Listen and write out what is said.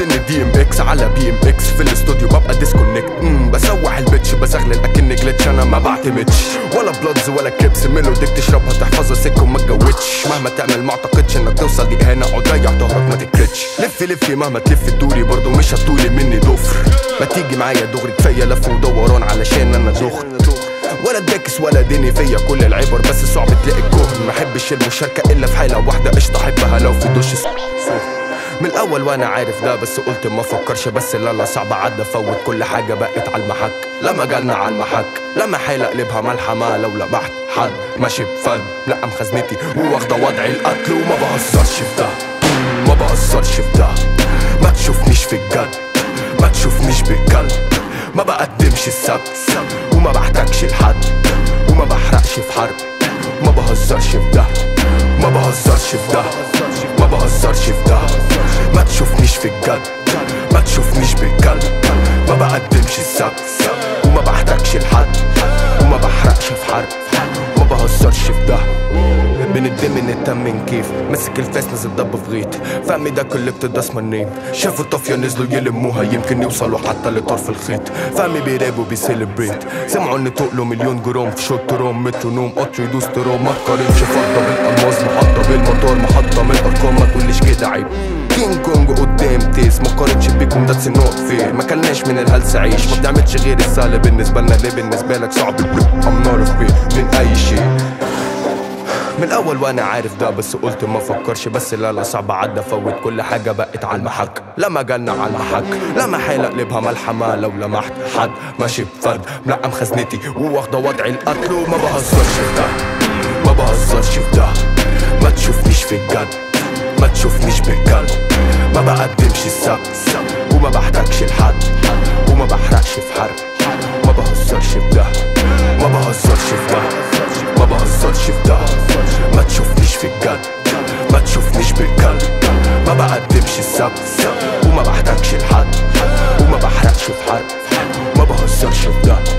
سن دي ام اكس على بي ام اكس في الاستوديو ببقى ديسكونكت امم بسوح البيتش بزغلل اكني جلتش انا ما بعتمدش ولا بلادز ولا كريبس ميلوديك تشربها تحفظها سكه وما تجودش مهما تعمل ما اعتقدش انك توصل دي اهانه اقعد ضيع ظهرك ما تكرتش لفي لفي مهما تلف تدوري برضه مش هتطولي مني ضفر ما تيجي معايا دغري كفايه لف ودوران علشان انا دخن ولا اتداكس ولا ديني فيا كل العبر بس صعب تلاقي الكهن ما احبش المشاركه الا في حاله واحده قشطه احبها لو في دش سخن. من الاول وانا عارف ده بس قلت ما افكرش بس لا لا صعب عدى افوت كل حاجه بقت على المحك لما جالنا على المحك لما حيل اقلبها ملحمه لو لمحت حد ماشي بفن لا مخزنتي وواخده وضع القتل وما بهزرش في ده ما بهزرش في ده ما تشوفنيش في الجد ما تشوفنيش بالكلب ما بقدمش السبت وما بحتاجش لحد وما بحرقش في حرب ما بهزرش في ده ما بهزرش في ده ما بهزرش في ده ما تشوفنيش في الجد ما تشوفنيش بالكلب ما بقدمش السبت وما بحتاجش لحد وما بحرقش في حرب ما بهزرش في ده بندم نتمن كيف مسك الفاس نزل ضب في غيط فهمي ده كل بتداس منين شافوا الطافية نزلوا يلموها يمكن يوصلوا حتى لطرف الخيط فهمي بيرابوا بيسيلبريت سمعوا ان تقلوا مليون جرام في شوت ترام مترونوم قطر يدوس ترام ما تقارنش فضة بالالماس محطة بالمطار محطة من الارقام ما تقوليش كده عيب كينج كونج قدام تيس ما قارنش بيكم ده نوت فير ما كلناش من الهلس عيش ما بنعملش غير السهل بالنسبة لنا ليه بالنسبة لك صعب ام نار في من اي شيء من الاول وانا عارف ده بس قلت ما افكرش بس لا لا صعب عدى افوت كل حاجه بقت على المحك لما جالنا على المحك لما حيل اقلبها ملحمه لو لمحت حد ماشي بفرد ملقم خزنتي وواخده وضع القتل وما بهزرش في ده ما بهزرش في ده ما تشوفنيش في الجد ما تشوفنيش بالكلب ما بقدمش السبت وما بحتاجش لحد وما بحرقش في حرب ما بهزرش في ده ما بهزرش في ده ما بهزرش في ده ما تشوفنيش في الجد ما تشوفنيش بالكلب ما بقدمش السبت وما بحتاجش لحد وما بحرقش في حرب ما بهزرش في ده